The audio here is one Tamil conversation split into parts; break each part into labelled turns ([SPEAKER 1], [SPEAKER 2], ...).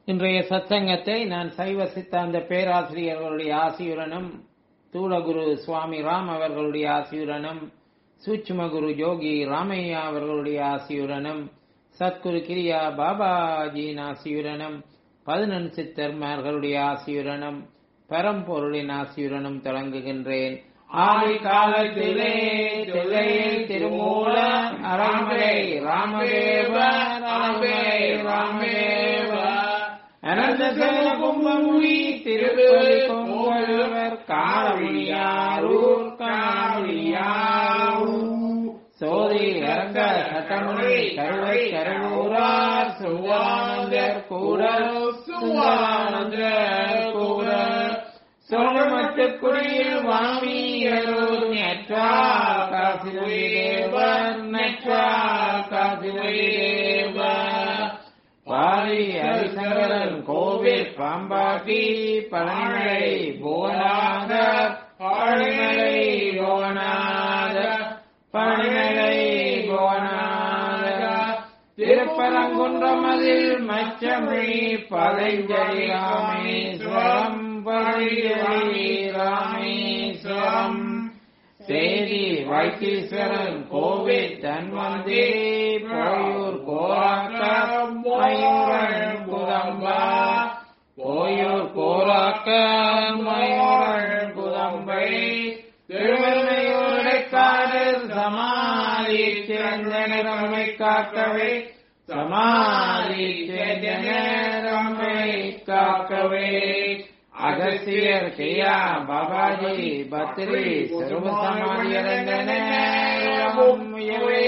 [SPEAKER 1] இன்றைய சத்சங்கத்தை நான் சைவ சித்தாந்த பேராசிரியர்களுடைய ஆசியுடனும் தூளகுரு சுவாமி ராம் அவர்களுடைய ஆசியுடனும் சூட்சுமகுரு யோகி ராமையா அவர்களுடைய ஆசியுடனும் சத்குரு கிரியா பாபாஜியின் ஆசியுடனும் பதினெண் சித்தர்மார்களுடைய ஆசியுடனும் பரம்பொருளின் ஆசியுடனும் தொடங்குகின்றேன் ஆதி காலத்திலே தில்லையில் திருமூல அரண்மனை ராமதேவ அரண்மனை ராமதேவ அனந்த கும்பமுனி திருப்பதி பொங்கல்வர் காணமுடியாரூர் காணமுடியாரூர் சோதி அரங்க சட்டமுனி கருவை கருவூரார் சுவானந்தர் கூட சுவானந்தர் கூட சோழமட்டுக்குடியில் வாமியலூர் நெற்றார் காசிமொழி தேவர் நெற்றார் காசிமொழி தேவர் பாரி ஹரிசங்கரன் கோவில் பாம்பாட்டி பழனிமலை புவனாக பழனிமலை புவனாக பழனிமலை புவனாக திருப்பரங்குன்றமதில் மச்சமொழி பதைஞ்சலி ராமேஸ்வரம் பதைஞ்சலி ராமேஸ்வரம் சேதி வைத்தீஸ்வரன் கோவில் தன்வந்திரி போயூர் கோராக்கம் மயூரன் குதம்பா போயூர் கோராக்கம் மயூரன் குதம்பை திருவள்ளையூருடைக்காரர் சமாதி சிறந்த நிறமை காக்கவே சமாதி சிறந்த நிறமை காக்கவே அகஸ்தியர் கியா பாபாஜி பத்ரி சர்வ சமாதி அடைந்த நேரமும் இயவே.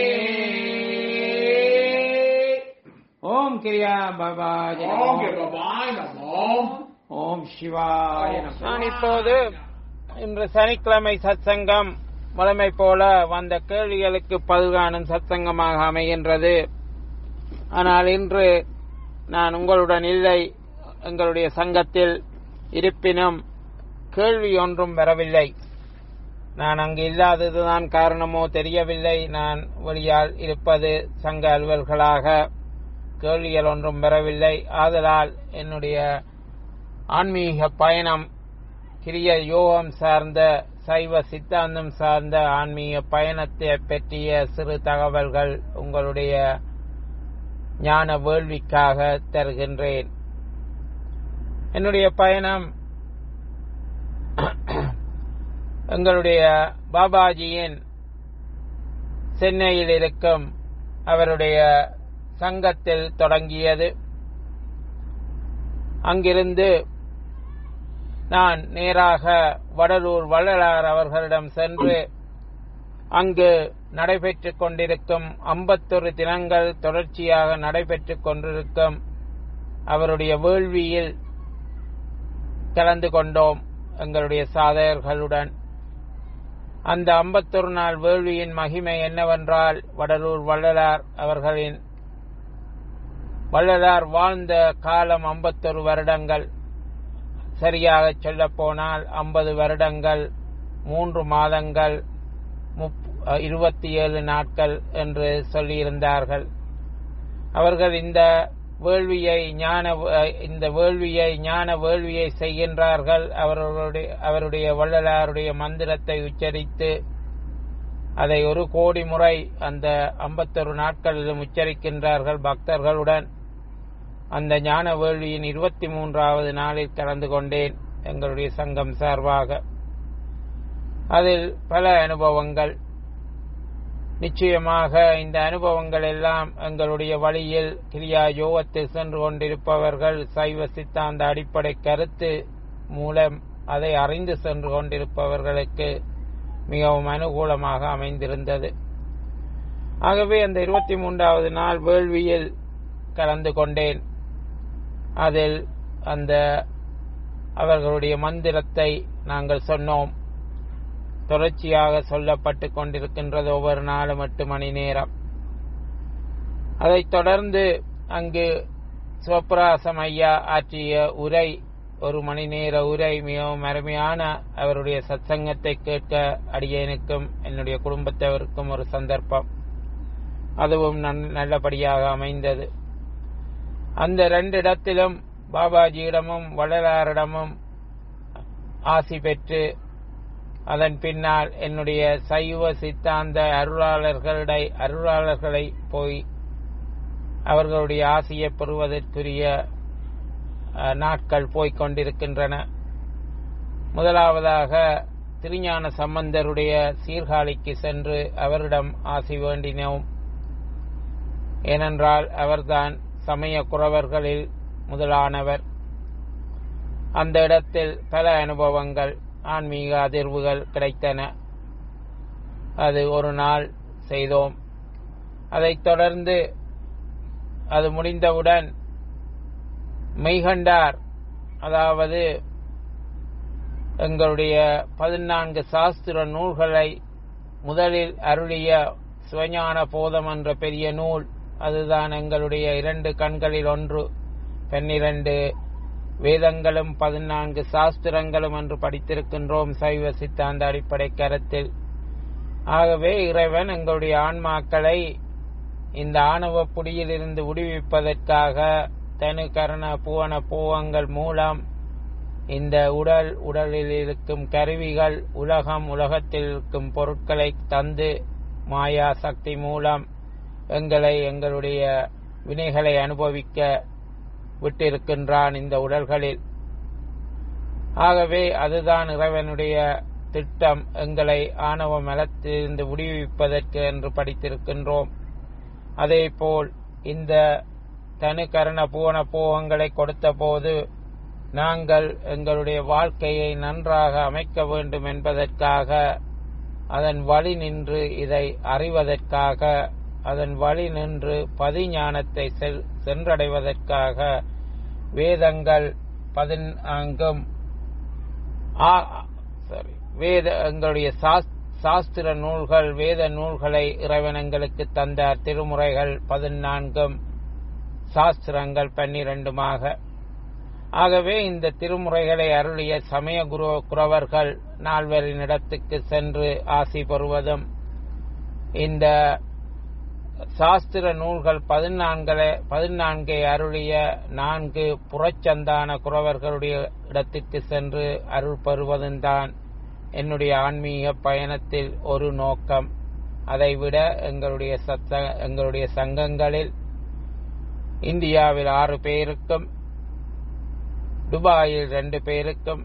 [SPEAKER 1] ஓம் கிரியா பாபாஜி நமோ.
[SPEAKER 2] ஓம் கிருபாய் நமோ
[SPEAKER 1] ஓம் சிவாய நமோ. நான் இப்போது இன்று சனிக்கிழமை சத்சங்கம் வழமை போல வந்த கேள்விகளுக்கு பதில்காணும் சத்சங்கமாக அமைகின்றது ஆனால் இன்று நான் உங்களுடன் இல்லை எங்களுடைய சங்கத்தில் இருப்பினும் கேள்வி ஒன்றும் வரவில்லை நான் அங்கு இல்லாததுதான் காரணமோ தெரியவில்லை நான் வெளியால் இருப்பது சங்க அலுவல்களாக கேள்விகள் ஒன்றும் வரவில்லை ஆதலால் என்னுடைய ஆன்மீக பயணம் கிரிய யோகம் சார்ந்த சைவ சித்தாந்தம் சார்ந்த ஆன்மீக பயணத்தை பற்றிய சிறு தகவல்கள் உங்களுடைய ஞான வேள்விக்காக தருகின்றேன் என்னுடைய பயணம் எங்களுடைய பாபாஜியின் சென்னையில் இருக்கும் அவருடைய சங்கத்தில் தொடங்கியது அங்கிருந்து நான் நேராக வடலூர் வள்ளலார் அவர்களிடம் சென்று அங்கு நடைபெற்றுக் கொண்டிருக்கும் ஐம்பத்தொரு தினங்கள் தொடர்ச்சியாக நடைபெற்றுக் கொண்டிருக்கும் அவருடைய வேள்வியில் கலந்து கொண்டோம் எங்களுடைய சாதகர்களுடன் அந்த ஐம்பத்தொரு நாள் வேள்வியின் மகிமை என்னவென்றால் வடலூர் வள்ளலார் அவர்களின் வள்ளலார் வாழ்ந்த காலம் ஐம்பத்தொரு வருடங்கள் சரியாக சொல்லப் போனால் ஐம்பது வருடங்கள் மூன்று மாதங்கள் இருபத்தி ஏழு நாட்கள் என்று சொல்லியிருந்தார்கள் அவர்கள் இந்த வேள்வியை ஞான இந்த வேள்வியை ஞான வேள்வியை செய்கின்றார்கள் அவர்களுடைய அவருடைய வள்ளலாருடைய மந்திரத்தை உச்சரித்து அதை ஒரு கோடி முறை அந்த ஐம்பத்தொரு நாட்களிலும் உச்சரிக்கின்றார்கள் பக்தர்களுடன் அந்த ஞான வேள்வியின் இருபத்தி மூன்றாவது நாளில் கலந்து கொண்டேன் எங்களுடைய சங்கம் சார்பாக அதில் பல அனுபவங்கள் நிச்சயமாக இந்த அனுபவங்கள் எல்லாம் எங்களுடைய வழியில் கிரியா யோகத்தில் சென்று கொண்டிருப்பவர்கள் சைவ சித்தாந்த அடிப்படை கருத்து மூலம் அதை அறிந்து சென்று கொண்டிருப்பவர்களுக்கு மிகவும் அனுகூலமாக அமைந்திருந்தது ஆகவே அந்த இருபத்தி மூன்றாவது நாள் வேள்வியில் கலந்து கொண்டேன் அதில் அந்த அவர்களுடைய மந்திரத்தை நாங்கள் சொன்னோம் தொடர்ச்சியாக சொல்லப்பட்டு கொண்டிருக்கின்றது ஒவ்வொரு நாலும் எட்டு மணி நேரம் அதைத் தொடர்ந்து அங்கு சிவபிராசம் ஐயா ஆற்றிய உரை ஒரு மணி நேர உரை மிகவும் அருமையான அவருடைய சத்சங்கத்தை கேட்க அடியேனுக்கும் என்னுடைய குடும்பத்தவருக்கும் ஒரு சந்தர்ப்பம் அதுவும் நல்லபடியாக அமைந்தது அந்த ரெண்டு இடத்திலும் பாபாஜியிடமும் வள்ளலாரிடமும் ஆசி பெற்று அதன் பின்னால் என்னுடைய சைவ சித்தாந்த அருளாளர்களை அருளாளர்களை போய் அவர்களுடைய ஆசையை பெறுவதற்குரிய நாட்கள் போய்க் கொண்டிருக்கின்றன முதலாவதாக திருஞான சம்பந்தருடைய சீர்காழிக்கு சென்று அவரிடம் ஆசி வேண்டினோம் ஏனென்றால் அவர்தான் சமய குறவர்களில் முதலானவர் அந்த இடத்தில் பல அனுபவங்கள் ஆன்மீக அதிர்வுகள் கிடைத்தன அது ஒரு நாள் செய்தோம் அதைத் தொடர்ந்து அது முடிந்தவுடன் மெய்கண்டார் அதாவது எங்களுடைய பதினான்கு சாஸ்திர நூல்களை முதலில் அருளிய சிவஞான போதம் என்ற பெரிய நூல் அதுதான் எங்களுடைய இரண்டு கண்களில் ஒன்று பன்னிரண்டு வேதங்களும் பதினான்கு சாஸ்திரங்களும் என்று படித்திருக்கின்றோம் சைவ சித்தாந்த அடிப்படை கருத்தில் ஆகவே இறைவன் எங்களுடைய ஆன்மாக்களை இந்த ஆணவ புடியிலிருந்து விடுவிப்பதற்காக தனு கரண புவன பூவங்கள் மூலம் இந்த உடல் உடலில் இருக்கும் கருவிகள் உலகம் உலகத்தில் இருக்கும் பொருட்களை தந்து மாயா சக்தி மூலம் எங்களை எங்களுடைய வினைகளை அனுபவிக்க விட்டிருக்கின்றான் இந்த உடல்களில் ஆகவே அதுதான் இறைவனுடைய திட்டம் எங்களை ஆணவ மலத்திலிருந்து விடுவிப்பதற்கு என்று படித்திருக்கின்றோம் அதேபோல் இந்த தனு கரண பூவன போகங்களை கொடுத்த போது நாங்கள் எங்களுடைய வாழ்க்கையை நன்றாக அமைக்க வேண்டும் என்பதற்காக அதன் வழி நின்று இதை அறிவதற்காக அதன் வழி நின்று பதிஞானத்தை சென்றடைவதற்காக வேதங்கள் பதினான்கும் சாரி வேத எங்களுடைய சாஸ்திர நூல்கள் வேத நூல்களை இறைவன் எங்களுக்கு தந்தார் திருமுறைகள் பதினான்கும் சாஸ்திரங்கள் பன்னிரண்டுமாக ஆகவே இந்த திருமுறைகளை அருளிய சமய குரு குறவர்கள் நால்வரின் இடத்துக்கு சென்று ஆசி பெறுவதும் இந்த சாஸ்திர நூல்கள் பதினான்களை பதினான்கை அருளிய நான்கு புறச்சந்தான குறவர்களுடைய இடத்திற்கு சென்று அருள் பெறுவதும் தான் என்னுடைய ஆன்மீக பயணத்தில் ஒரு நோக்கம் அதைவிட எங்களுடைய சத்த எங்களுடைய சங்கங்களில் இந்தியாவில் ஆறு பேருக்கும் துபாயில் ரெண்டு பேருக்கும்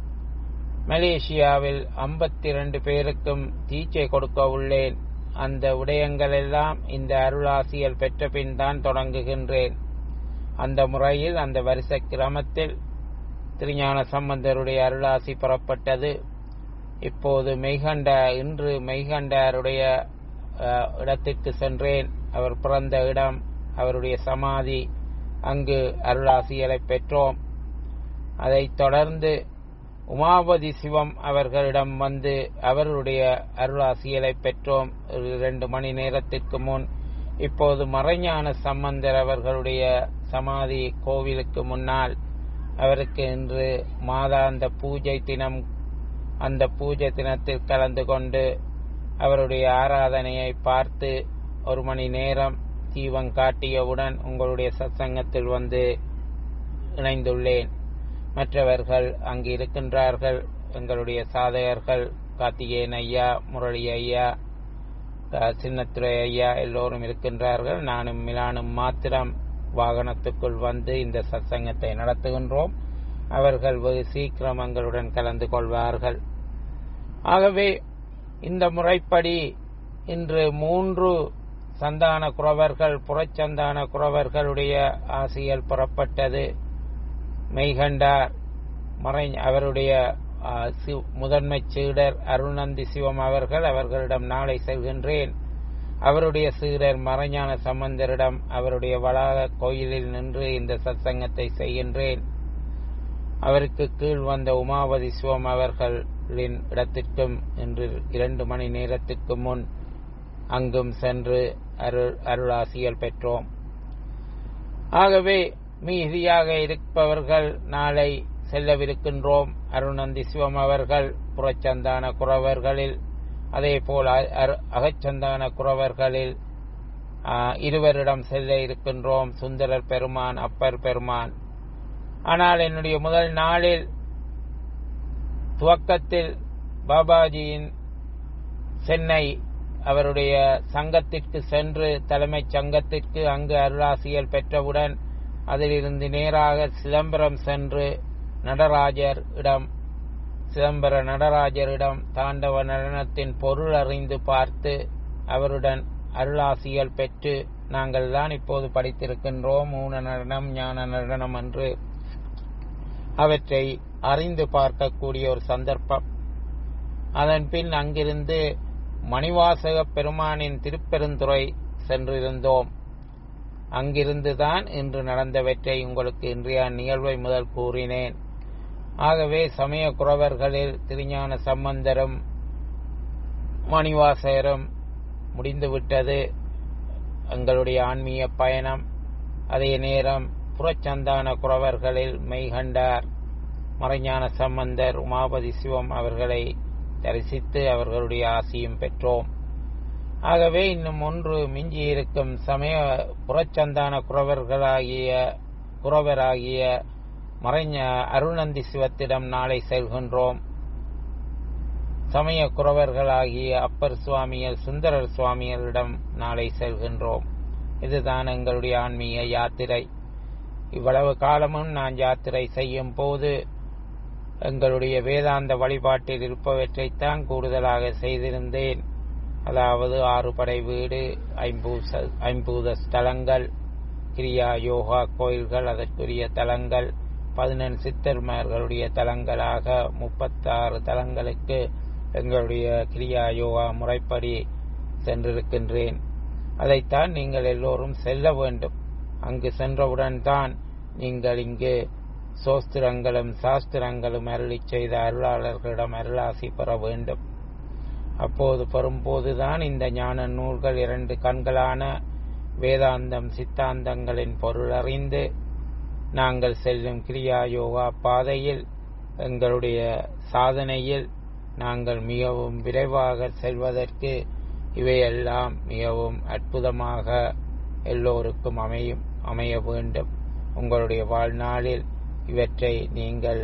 [SPEAKER 1] மலேசியாவில் ஐம்பத்தி ரெண்டு பேருக்கும் தீச்சை கொடுக்க உள்ளேன் அந்த விடயங்கள் எல்லாம் இந்த அருளாசியல் பெற்ற பின் தான் தொடங்குகின்றேன் அந்த முறையில் அந்த வரிசை கிரமத்தில் திருஞான சம்பந்தருடைய அருளாசி புறப்பட்டது இப்போது மெய்கண்ட இன்று மெய்கண்டாருடைய இடத்திற்கு சென்றேன் அவர் பிறந்த இடம் அவருடைய சமாதி அங்கு அருளாசியலை பெற்றோம் அதைத் தொடர்ந்து உமாபதி சிவம் அவர்களிடம் வந்து அவர்களுடைய அருளாசியலை பெற்றோம் இரண்டு மணி நேரத்திற்கு முன் இப்போது மறைஞான சம்பந்தர் அவர்களுடைய சமாதி கோவிலுக்கு முன்னால் அவருக்கு இன்று மாதாந்த பூஜை தினம் அந்த பூஜை தினத்தில் கலந்து கொண்டு அவருடைய ஆராதனையை பார்த்து ஒரு மணி நேரம் தீபம் காட்டியவுடன் உங்களுடைய சத்சங்கத்தில் வந்து இணைந்துள்ளேன் மற்றவர்கள் அங்கு இருக்கின்றார்கள் எங்களுடைய சாதகர்கள் கார்த்திகேயன் ஐயா முரளி ஐயா சின்னத்துறை ஐயா எல்லோரும் இருக்கின்றார்கள் நானும் மிலானும் மாத்திரம் வாகனத்துக்குள் வந்து இந்த சத்சங்கத்தை நடத்துகின்றோம் அவர்கள் வெகு சீக்கிரம் எங்களுடன் கலந்து கொள்வார்கள் ஆகவே இந்த முறைப்படி இன்று மூன்று சந்தான குறவர்கள் புறச்சந்தான குறவர்களுடைய ஆசியல் புறப்பட்டது மெய்கண்டார் மறை அவருடைய முதன்மை சீடர் அருள்நந்தி சிவம் அவர்கள் அவர்களிடம் நாளை செல்கின்றேன் அவருடைய சீடர் மறைஞான சம்பந்தரிடம் அவருடைய வளாக கோயிலில் நின்று இந்த சத்சங்கத்தை செய்கின்றேன் அவருக்கு கீழ் வந்த உமாவதி சிவம் அவர்களின் இடத்திற்கும் இன்று இரண்டு மணி நேரத்துக்கு முன் அங்கும் சென்று அருள் அருளாசியல் பெற்றோம் ஆகவே மீதியாக இருப்பவர்கள் நாளை செல்லவிருக்கின்றோம் அருணந்தி சிவம் அவர்கள் புறச்சந்தான குறவர்களில் அதே போல் அகச்சந்தான குறவர்களில் ஆஹ், இருவரிடம் செல்ல இருக்கின்றோம் சுந்தரர் பெருமான் அப்பர் பெருமான் ஆனால் என்னுடைய முதல் நாளில் துவக்கத்தில் பாபாஜியின் சென்னை அவருடைய சங்கத்திற்கு சென்று தலைமைச் சங்கத்திற்கு அங்கு அருளாசியல் பெற்றவுடன் அதிலிருந்து நேராக சிதம்பரம் சென்று நடராஜர் இடம் சிதம்பர நடராஜரிடம் தாண்டவ நடனத்தின் பொருள் அறிந்து பார்த்து அவருடன் அருளாசியல் பெற்று நாங்கள் தான் இப்போது படித்திருக்கின்றோம் ஊன நடனம் ஞான நடனம் என்று அவற்றை அறிந்து பார்க்கக்கூடிய ஒரு சந்தர்ப்பம் அதன் பின் அங்கிருந்து மணிவாசக பெருமானின் திருப்பெருந்துறை சென்றிருந்தோம் அங்கிருந்துதான் இன்று நடந்தவற்றை உங்களுக்கு இன்றைய நிகழ்வை முதல் கூறினேன் ஆகவே சமய குறவர்களில் திருஞான சம்பந்தரும் மணிவாசகரும் முடிந்துவிட்டது எங்களுடைய ஆன்மீக பயணம் அதே நேரம் புறச்சந்தான குறவர்களில் மெய்கண்டார் மறைஞான சம்பந்தர் உமாபதி சிவம் அவர்களை தரிசித்து அவர்களுடைய ஆசியும் பெற்றோம் ஆகவே இன்னும் ஒன்று மிஞ்சி இருக்கும் சமய புறச்சந்தான குறவர்களாகிய குறவராகிய மறைஞ அருள்நந்தி சிவத்திடம் நாளை செல்கின்றோம் சமய குறவர்களாகிய அப்பர் சுவாமியர் சுந்தரர் சுவாமியரிடம் நாளை செல்கின்றோம் இதுதான் எங்களுடைய ஆன்மீக யாத்திரை இவ்வளவு காலமும் நான் யாத்திரை செய்யும் போது எங்களுடைய வேதாந்த வழிபாட்டில் இருப்பவற்றைத்தான் கூடுதலாக செய்திருந்தேன் அதாவது ஆறு படை வீடு ஐம்பூச ஐம்பூத ஸ்தலங்கள் கிரியா யோகா கோயில்கள் அதற்குரிய தலங்கள் பதினெண் சித்தர்மார்களுடைய தலங்களாக முப்பத்தாறு தலங்களுக்கு எங்களுடைய கிரியா யோகா முறைப்படி சென்றிருக்கின்றேன் அதைத்தான் நீங்கள் எல்லோரும் செல்ல வேண்டும் அங்கு சென்றவுடன் தான் நீங்கள் இங்கு சோஸ்திரங்களும் சாஸ்திரங்களும் அருளிச் செய்த அருளாளர்களிடம் அருளாசி பெற வேண்டும் அப்போது பெறும்போதுதான் இந்த ஞான நூல்கள் இரண்டு கண்களான வேதாந்தம் சித்தாந்தங்களின் பொருள் அறிந்து நாங்கள் செல்லும் கிரியா யோகா பாதையில் எங்களுடைய சாதனையில் நாங்கள் மிகவும் விரைவாக செல்வதற்கு இவையெல்லாம் மிகவும் அற்புதமாக எல்லோருக்கும் அமையும் அமைய வேண்டும் உங்களுடைய வாழ்நாளில் இவற்றை நீங்கள்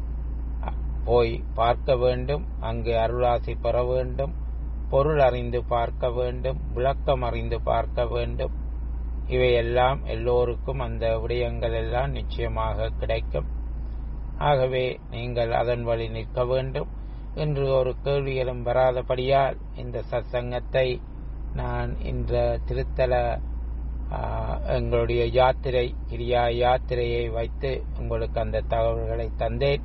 [SPEAKER 1] போய் பார்க்க வேண்டும் அங்கு அருளாசி பெற வேண்டும் பொருள் அறிந்து பார்க்க வேண்டும் விளக்கம் அறிந்து பார்க்க வேண்டும் இவையெல்லாம் எல்லோருக்கும் அந்த விடயங்கள் எல்லாம் நிச்சயமாக கிடைக்கும் ஆகவே நீங்கள் அதன் வழி நிற்க வேண்டும் இன்று ஒரு கேள்விகளும் வராதபடியால் இந்த சத்சங்கத்தை நான் இந்த திருத்தல எங்களுடைய யாத்திரை கிரியா யாத்திரையை வைத்து உங்களுக்கு அந்த தகவல்களை தந்தேன்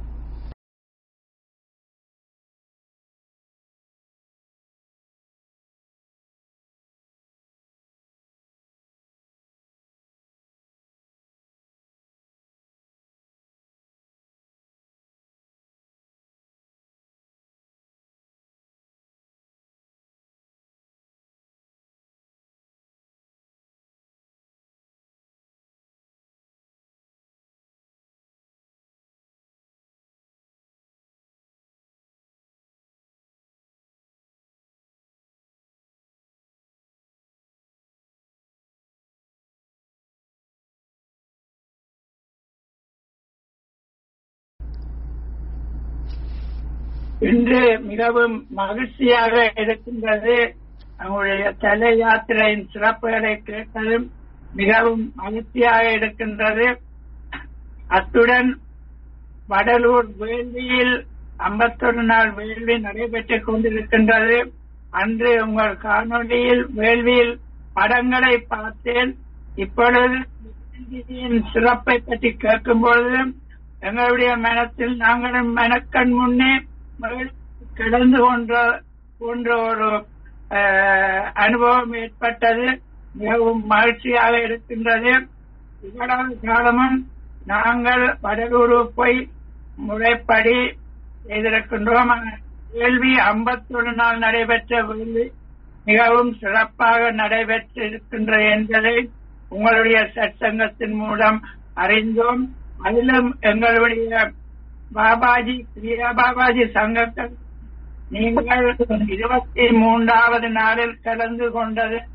[SPEAKER 2] இன்று மிகவும் மகிழ்ச்சியாக இருக்கின்றது அவங்களுடைய தல யாத்திரையின் சிறப்புகளை கேட்டதும் மிகவும் மகிழ்ச்சியாக இருக்கின்றது அத்துடன் வடலூர் வேள்வியில் ஐம்பத்தொரு நாள் வேள்வி நடைபெற்றுக் கொண்டிருக்கின்றது அன்று உங்கள் காணொலியில் வேள்வியில் படங்களை பார்த்தேன் இப்பொழுது வேள்வியின் சிறப்பை பற்றி கேட்கும் பொழுது எங்களுடைய மனத்தில் நாங்களும் மனக்கண் முன்னே கிடந்து கொன்ற போன்ற ஒரு அனுபவம் ஏற்பட்டது மிகவும் மகிழ்ச்சியாக இருக்கின்றது இவ்வளவு காலமும் நாங்கள் வடலூர் போய் முறைப்படி செய்திருக்கின்றோம் கேள்வி ஐம்பத்தொரு நாள் நடைபெற்ற வேள்வி மிகவும் சிறப்பாக நடைபெற்றிருக்கின்றது என்பதை உங்களுடைய சற்சங்கத்தின் மூலம் அறிந்தோம் அதிலும் எங்களுடைய பாபாஜி பிரியா பாபாஜி சங்கத்தில் நீங்கள் இருபத்தி மூன்றாவது நாளில் கலந்து கொண்டது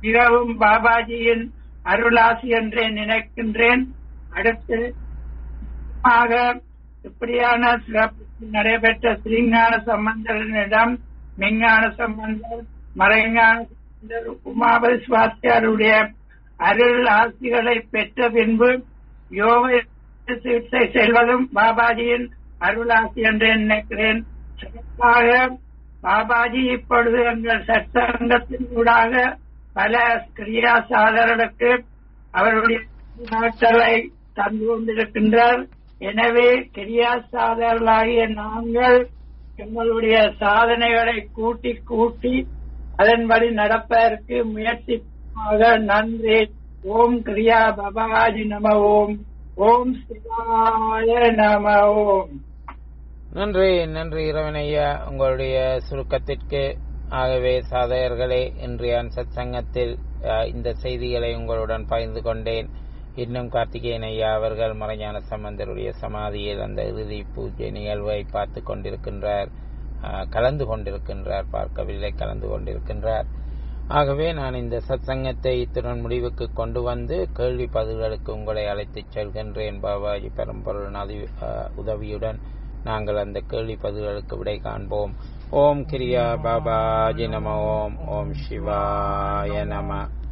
[SPEAKER 2] மிகவும் பாபாஜியின் அருளாசி என்றே நினைக்கின்றேன் அடுத்து ஆக இப்படியான சிறப்பு நடைபெற்ற ஸ்ரீஞான சம்பந்தரிடம் மெஞ்ஞான சம்பந்தர் மறைஞான சம்பந்தர் உமாபதி சுவாத்தியாருடைய அருள் ஆசிகளை பெற்ற பின்பு யோக சிகிச்சை செல்வதும் பாபாஜியின் அருளாசி என்று நினைக்கிறேன் சிறப்பாக பாபாஜி இப்பொழுது எங்கள் சத்சங்கத்தின் ஊடாக பல கிரியா சாதர்களுக்கு அவருடைய நாட்களை தந்து கொண்டிருக்கின்றார் எனவே கிரியா சாதகர்களாகிய நாங்கள் எங்களுடைய சாதனைகளை கூட்டி கூட்டி அதன்படி நடப்பதற்கு முயற்சிப்பாக நன்றி ஓம் கிரியா பபாஜி நம ஓம் ஓம் சிவாய நம ஓம்
[SPEAKER 1] நன்றி நன்றி இரவனையா உங்களுடைய சுருக்கத்திற்கு ஆகவே சாதகர்களே இன்றைய சத் சங்கத்தில் அஹ், இந்த செய்திகளை உங்களுடன் பகிர்ந்து கொண்டேன் இன்னும் கார்த்திகேயன் ஐயா அவர்கள் மறைஞான சம்பந்தருடைய சமாதியில் அந்த இறுதி பூஜை நிகழ்வை பார்த்து கொண்டிருக்கின்றார் அஹ், கலந்து கொண்டிருக்கின்றார் பார்க்கவில்லை கலந்து கொண்டிருக்கின்றார் ஆகவே நான் இந்த சத்சங்கத்தை இத்துடன் முடிவுக்கு கொண்டு வந்து கேள்வி பதில்களுக்கு உங்களை அழைத்துச் செல்கின்றேன் பாபாஜி பரம்பொருள் நதி- அஹ், உதவியுடன் நாங்கள் அந்த கேள்வி பதில்களுக்கு விடை காண்போம் ஓம் கிரியா பாபாஜி நம ஓம் ஓம் சிவாய நம